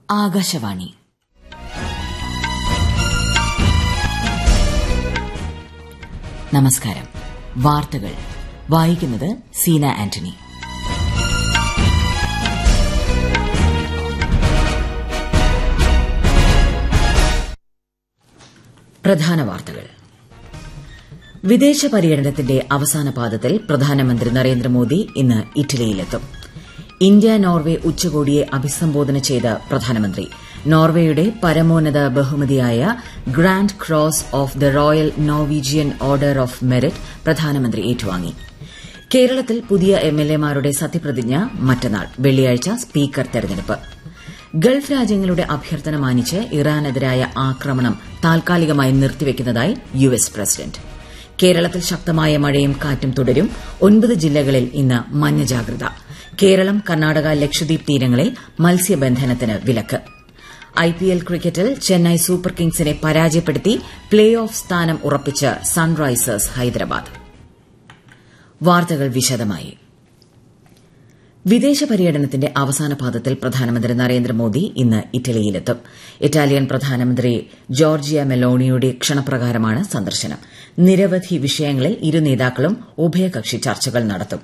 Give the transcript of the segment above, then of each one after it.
ആകാശവാണി നമസ്കാരം വാർത്തകൾ വായിക്കുന്നത് സീന ആന്റണി പ്രധാന വാർത്തകൾ വിദേശ പര്യടനത്തിന്റെ അവസാന പാദത്തിൽ പ്രധാനമന്ത്രി നരേന്ദ്രമോദി ഇന്ന് ഇറ്റലിയിലെത്തും ഇന്ത്യ നോർവെ ഉച്ചകോടിയെ അഭിസംബോധന ചെയ്ത പ്രധാനമന്ത്രി നോർവേയുടെ പരമോന്നത ബഹുമതിയായ grand cross of the royal Norwegian order of merit പ്രധാനമന്ത്രി ഏറ്റുവാങ്ങി കേരളത്തിൽ പുതിയ എംഎൽഎമാരുടെ സത്യപ്രതിജ്ഞ മറ്റന്നാൾ വെള്ളിയാഴ്ച സ്പീക്കർ തെരഞ്ഞെടുപ്പ് ഗൾഫ് രാജ്യങ്ങളുടെ അഭ്യർത്ഥന മാനിച്ച് ഇറാനെതിരായ ആക്രമണം താൽക്കാലികമായി നിർത്തിവെക്കുന്നതായി യു എസ് പ്രസിഡന്റ് കേരളത്തിൽ ശക്തമായ മഴയും കാറ്റും തുടരും ഒൻപത് ജില്ലകളിൽ ഇന്ന് മഞ്ഞ ജാഗ്രത കേരളം കർണാടക ലക്ഷദ്വീപ് തീരങ്ങളിൽ മത്സ്യബന്ധനത്തിന് വിലക്ക് ഐപിഎൽ ക്രിക്കറ്റിൽ ചെന്നൈ സൂപ്പർ കിങ്സിനെ പരാജയപ്പെടുത്തി പ്ലേ ഓഫ് സ്ഥാനം ഉറപ്പിച്ച് സൺറൈസേഴ്സ് ഹൈദരാബാദ് വാർത്തകൾ വിശദമായി വിദേശ പര്യടനത്തിന്റെ അവസാന പാദത്തിൽ പ്രധാനമന്ത്രി നരേന്ദ്രമോദി ഇന്ന് ഇറ്റലിയിലെത്തും ഇറ്റാലിയൻ പ്രധാനമന്ത്രി ജോർജിയ മെലോണിയുടെ ക്ഷണപ്രകാരമാണ് സന്ദർശനം നിരവധി വിഷയങ്ങളിൽ ഇരു നേതാക്കളും ഉഭയകക്ഷി ചർച്ചകൾ നടത്തും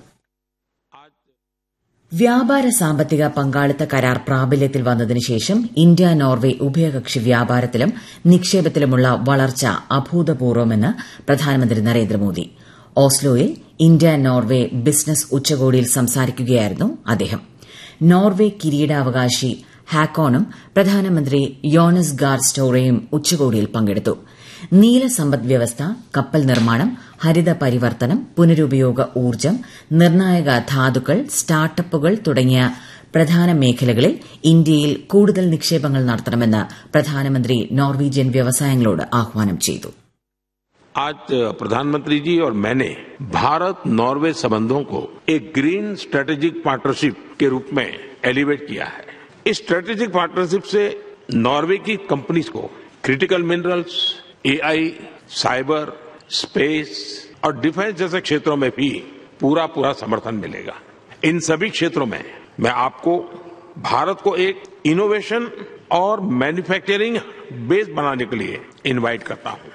വ്യാപാര സാമ്പത്തിക പങ്കാളിത്ത കരാർ പ്രാബല്യത്തിൽ വന്നതിനു ശേഷം ഇന്ത്യ നോർവെ ഉഭയകക്ഷി വ്യാപാരത്തിലും നിക്ഷേപത്തിലുമുള്ള വളർച്ച അഭൂതപൂർവമെന്ന് പ്രധാനമന്ത്രി നരേന്ദ്രമോദി ഓസ്ലോയിൽ ഇന്ത്യ നോർവെ ബിസിനസ് ഉച്ചകോടിയിൽ സംസാരിക്കുകയായിരുന്നു അദ്ദേഹം നോർവെ കിരീടാവകാശി ഹാക്കോണും പ്രധാനമന്ത്രി യോണസ് ഗാർ സ്റ്റോറയും ഉച്ചകോടിയിൽ പങ്കെടുത്തു നീല സമ്പദ് വ്യവസ്ഥ കപ്പൽ നിർമ്മാണം ഹരിത പരിവർത്തനം പുനരുപയോഗ ഊർജ്ജം നിർണായക ധാതുക്കൾ സ്റ്റാർട്ടപ്പുകൾ തുടങ്ങിയ പ്രധാന മേഖലകളിൽ ഇന്ത്യയിൽ കൂടുതൽ നിക്ഷേപങ്ങൾ നടത്തണമെന്ന് പ്രധാനമന്ത്രി നോർവീജിയൻ വ്യവസായങ്ങളോട് ആഹ്വാനം ചെയ്തു आज प्रधानमंत्री जी और मैंने भारत नॉर्वे संबंधों को एक ग्रीन स्ट्रेटेजिक पार्टनरशिप के रूप में एलिवेट किया है इस स्ट्रेटेजिक पार्टनरशिप से नॉर्वे की कंपनीज को critical minerals AI cyberspace और डिफेंस जैसे क्षेत्रों में भी पूरा पूरा समर्थन मिलेगा इन सभी क्षेत्रों में मैं आपको भारत को एक इनोवेशन और मैन्युफैक्चरिंग बेस बनाने के लिए इनवाइट करता हूं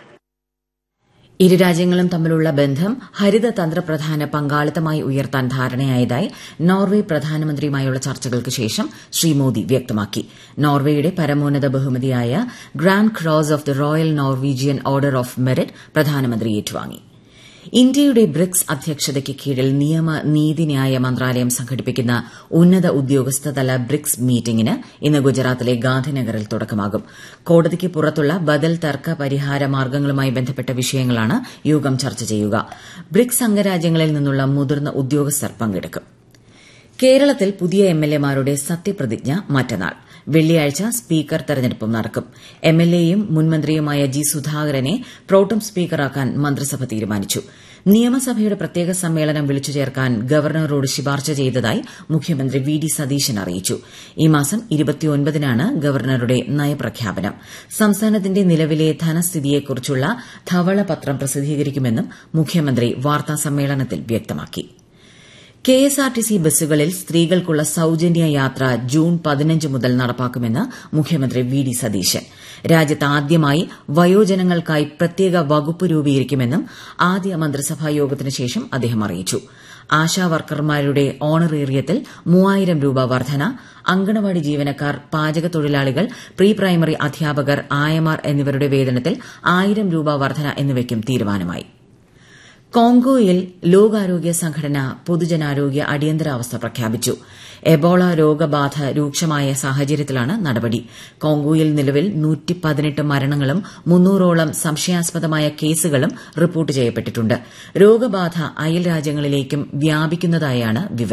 ഇരു രാജ്യങ്ങളും തമ്മിലുള്ള ബന്ധം ഹരിത തന്ത്രപ്രധാന പങ്കാളിത്തമായി ഉയർത്താൻ ധാരണയായതായി നോർവെ പ്രധാനമന്ത്രിയുമായുള്ള ചർച്ചകൾക്ക് ശേഷം ശ്രീ മോദി വ്യക്തമാക്കി നോർവേയുടെ പരമോന്നത ബഹുമതിയായ grand cross of the royal Norwegian order of merit പ്രധാനമന്ത്രി ഏറ്റുവാങ്ങി ഇന്ത്യയുടെ ബ്രിക്സ് അധ്യക്ഷതയ്ക്ക് കീഴിൽ നിയമ നീതിന്യായ മന്ത്രാലയം സംഘടിപ്പിക്കുന്ന ഉന്നത ഉദ്യോഗസ്ഥതല ബ്രിക്സ് മീറ്റിംഗിന് ഇന്ന് ഗുജറാത്തിലെ ഗാന്ധിനഗറിൽ തുടക്കമാകും കോടതിക്ക് പുറത്തുള്ള ബദൽ തർക്ക പരിഹാര മാർഗ്ഗങ്ങളുമായി ബന്ധപ്പെട്ട വിഷയങ്ങളാണ് യോഗം ചർച്ച ചെയ്യുക ബ്രിക്സ് അംഗരാജ്യങ്ങളിൽ നിന്നുള്ള മുതിർന്ന ഉദ്യോഗസ്ഥർ പങ്കെടുക്കും കേരളത്തിൽ പുതിയ എംഎൽഎമാരുടെ സത്യപ്രതിജ്ഞ മറ്റന്നാൾ വെള്ളിയാഴ്ച സ്പീക്കർ തെരഞ്ഞെടുപ്പും നടക്കും എംഎൽഎയും മുൻമന്ത്രിയുമായ ജി സുധാകരനെ പ്രോട്ടം സ്പീക്കറാക്കാൻ മന്ത്രിസഭ തീരുമാനിച്ചു നിയമസഭയുടെ പ്രത്യേക സമ്മേളനം വിളിച്ചു ചേർക്കാൻ ഗവർണറോട് ശുപാർശ ചെയ്തതായി മുഖ്യമന്ത്രി വി ഡി സതീശൻ അറിയിച്ചു ഈ മാസം ഇരുപത്തിയൊൻപതിനാണ് ഗവർണറുടെ നയപ്രഖ്യാപനം സംസ്ഥാനത്തിന്റെ നിലവിലെ ധനസ്ഥിതിയെക്കുറിച്ചുള്ള ധവളപത്രം പ്രസിദ്ധീകരിക്കുമെന്നും മുഖ്യമന്ത്രി വാർത്താസമ്മേളനത്തിൽ വ്യക്തമാക്കി കെഎസ്ആർടിസി ബസ്സുകളിൽ സ്ത്രീകൾക്കുള്ള സൌജന്യ യാത്ര ജൂൺ പതിനഞ്ച് മുതൽ നടപ്പാക്കുമെന്ന് മുഖ്യമന്ത്രി വി ഡി സതീശൻ രാജ്യത്ത് ആദ്യമായി വയോജനങ്ങൾക്കായി പ്രത്യേക വകുപ്പ് രൂപീകരിക്കുമെന്നും ആദ്യ മന്ത്രിസഭാ യോഗത്തിന് ശേഷം അദ്ദേഹം അറിയിച്ചു ആശാ വർക്കർമാരുടെ ഓണറേറിയത്തിൽ മൂവായിരം രൂപ വർധന അങ്കണവാടി ജീവനക്കാർ പാചക തൊഴിലാളികൾ പ്രീ പ്രൈമറി അധ്യാപകർ ആയമാർ എന്നിവരുടെ വേതനത്തിൽ ആയിരം രൂപ വർധന എന്നിവയ്ക്കും തീരുമാനമായി കോങ്കോയിൽ ലോകാരോഗ്യ സംഘടന പൊതുജനാരോഗ്യ അടിയന്തരാവസ്ഥ പ്രഖ്യാപിച്ചു എബോള രോഗബാധ രൂക്ഷമായ സാഹചര്യത്തിലാണ് നടപടി കോങ്കോയിൽ നിലവിൽ മരണങ്ങളും മുന്നൂറോളം സംശയാസ്പദമായ കേസുകളും റിപ്പോർട്ട് ചെയ്യപ്പെട്ടിട്ടുണ്ട് രോഗബാധ അയൽ രാജ്യങ്ങളിലേക്കും വ്യാപിക്കുന്നതായാണ് വിവരം